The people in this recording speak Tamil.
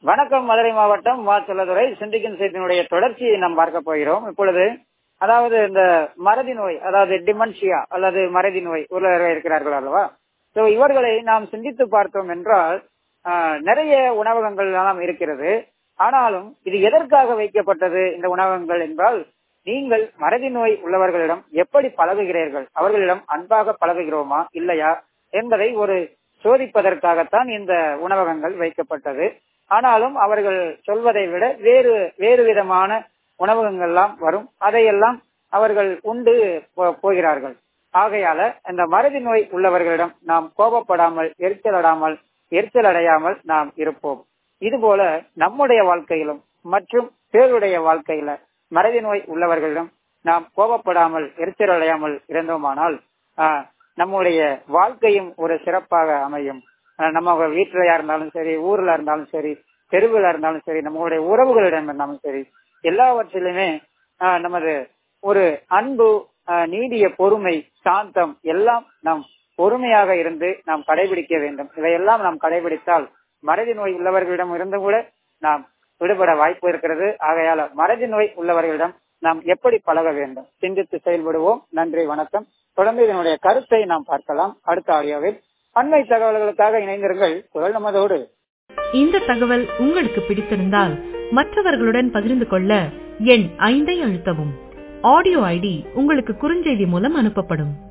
வணக்கம் மதுரை மாவட்டம் மா செல்லதுரை சிண்டிகன் சேத்தினுடைய தொடர்ச்சியை நாம் பார்க்க போகிறோம் இப்பொழுது அதாவது இந்த மறதி நோய் அதாவது டிமன்ஷியா அல்லது மறதி நோய் உள்ளவர்கள் இருக்கிறார்கள் அல்லவா சோ இவர்களை நாம் சிந்தித்து பார்த்தோம் என்றால் ஆஹ், நிறைய உணவகங்கள் எல்லாம் இருக்கிறது ஆனாலும் இது எதற்காக வைக்கப்பட்டது இந்த உணவகங்கள் என்றால் நீங்கள் மறதி நோய் உள்ளவர்களிடம் எப்படி பழகுகிறீர்கள் அவர்களிடம் அன்பாக பழகுகிறோமா இல்லையா என்பதை ஒரு சோதிப்பதற்காகத்தான் இந்த உணவகங்கள் வைக்கப்பட்டது ஆனாலும் அவர்கள் சொல்வதை விட வேறு வேறு விதமான உணவகங்கள்லாம் வரும் அதையெல்லாம் அவர்கள் உண்டு போ- போகிறார்கள் ஆகையால இந்த மறதி நோய் உள்ளவர்களிடம் நாம் கோபப்படாமல் எரிச்சல் அடாமல் எரிச்சல் அடையாமல் நாம் இருப்போம் இதுபோல நம்முடைய வாழ்க்கையிலும் மற்றும் பிறருடைய வாழ்க்கையில மறதி நோய் உள்ளவர்களிடம் நாம் கோபப்படாமல் எரிச்சல் அடையாமல் இருந்தோமானால் ஆஹ், நம்முடைய வாழ்க்கையும் ஒரு சிறப்பாக அமையும் ஆஹ், நம்ம வீட்டுலயா இருந்தாலும் சரி ஊர்ல இருந்தாலும் சரி தெருவில் இருந்தாலும் சரி நம்மளுடைய உறவுகளிடம் இருந்தாலும் சரி எல்லாவற்றிலுமே ஆஹ், நமது ஒரு அன்பு ஆஹ், நீடிய பொறுமை சாந்தம் எல்லாம் நாம் பொறுமையாக இருந்து நாம் கடைபிடிக்க வேண்டும் இதையெல்லாம் நாம் கடைபிடித்தால் மறதி நோய் உள்ளவர்களிடம் இருந்து கூட நாம் விடுபட வாய்ப்பு இருக்கிறது ஆகையால மறதி நோய் உள்ளவர்களிடம் நாம் எப்படி பழக வேண்டும் சிந்தித்து செயல்படுவோம் நன்றி வணக்கம் தொடர்ந்து இதனுடைய கருத்தை நாம் பார்க்கலாம் அடுத்த ஆடியோவில் அண்மை தகவல்களுக்காக இணைந்திருங்கள் குரல் நமதோடு இந்த தகவல் உங்களுக்கு பிடித்திருந்தால் மற்றவர்களுடன் பகிர்ந்து கொள்ள எண் ஐந்தை அழுத்தவும் ஆடியோ ஐடி உங்களுக்கு குறுஞ்செய்தி மூலம் அனுப்பப்படும்